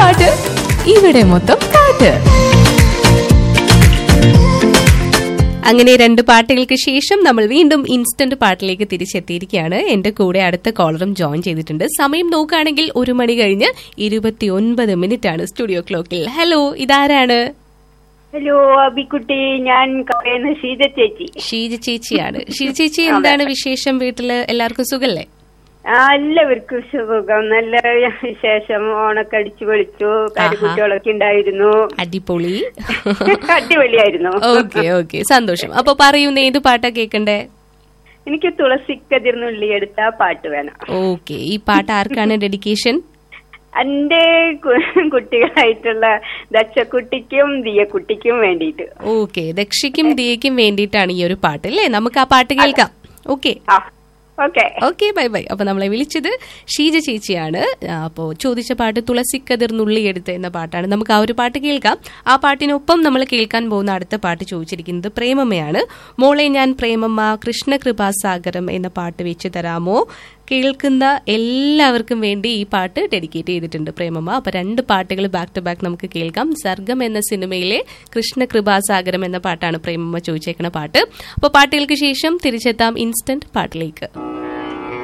പാട്ട് ഇവിടെ മൊത്തം പാട്ട് അങ്ങനെ രണ്ട് പാട്ടുകൾക്ക് ശേഷം നമ്മൾ വീണ്ടും ഇൻസ്റ്റന്റ് പാട്ടിലേക്ക് തിരിച്ചെത്തിയിരിക്കുകയാണ് എന്റെ കൂടെ അടുത്ത കോളറും ജോയിൻ ചെയ്തിട്ടുണ്ട് സമയം നോക്കുകയാണെങ്കിൽ ഒരു മണി കഴിഞ്ഞ് ഇരുപത്തിയൊൻപത് മിനിറ്റ് ആണ് സ്റ്റുഡിയോ ക്ലോക്കിൽ ഹലോ ഇതാരാണ് ഹലോ അബിക്കുട്ടി ഞാൻ പറയുന്ന ഷീജ ചേച്ചി ഷീജ ചേച്ചിയാണ് ഷീജ ചേച്ചി എന്താണ് വിശേഷം വീട്ടില് എല്ലാവർക്കും സുഖല്ലേ ആ, എല്ലാവർക്കും സുഖം നല്ല വിശേഷം ഓണൊക്കെ അടിച്ചു പൊളിച്ചു കുട്ടികളൊക്കെ ഉണ്ടായിരുന്നു അടിപൊളി അടിപൊളിയായിരുന്നു ഓക്കെ ഓക്കെ സന്തോഷം അപ്പൊ പറയുന്ന ഏത് പാട്ടാ കേക്കണ്ടേ എനിക്ക് തുളസിക്കതിർന്നുള്ളി എടുത്ത പാട്ട് വേണം ഓക്കെ ഈ പാട്ട് ആർക്കാണ് ഡെഡിക്കേഷൻ എന്റെ കു- കുട്ടികളായിട്ടുള്ള ദക്ഷക്കുട്ടിക്കും ദിയക്കുട്ടിക്കും വേണ്ടിയിട്ട് ഓക്കെ ദക്ഷിക്കും ദിയയ്ക്കും വേണ്ടിയിട്ടാണ് ഈ ഒരു പാട്ട് അല്ലേ നമുക്ക് ആ പാട്ട് കേൾക്കാം ഓക്കെ ആ ഓക്കെ ഓക്കെ ബൈ ബൈ അപ്പൊ നമ്മളെ വിളിച്ചത് ഷീജ ചേച്ചിയാണ് ആ, അപ്പോ ചോദിച്ച പാട്ട് തുളസിക്കതിർ നുള്ളിയെടുത്ത് എന്ന പാട്ടാണ് നമുക്ക് ആ ഒരു പാട്ട് കേൾക്കാം ആ പാട്ടിനൊപ്പം നമ്മൾ കേൾക്കാൻ പോകുന്ന അടുത്ത പാട്ട് ചോദിച്ചിരിക്കുന്നത് പ്രേമമ്മയാണ് മോളെ ഞാൻ പ്രേമമ്മ കൃഷ്ണകൃപാസാഗരം എന്ന പാട്ട് വെച്ച് തരാമോ കേൾക്കുന്ന എല്ലാവർക്കും വേണ്ടി ഈ പാട്ട് ഡെഡിക്കേറ്റ് ചെയ്തിട്ടുണ്ട് പ്രേമമ്മ അപ്പൊ രണ്ട് പാട്ടുകൾ ബാക്ക് ടു ബാക്ക് നമുക്ക് കേൾക്കാം സർഗം എന്ന സിനിമയിലെ കൃഷ്ണകൃപാസാഗരം എന്ന പാട്ടാണ് പ്രേമമ്മ ചോദിച്ചേക്കുന്ന പാട്ട് അപ്പോൾ പാട്ടുകൾക്ക് ശേഷം തിരിച്ചെത്താം ഇൻസ്റ്റന്റ് പാട്ടിലേക്ക്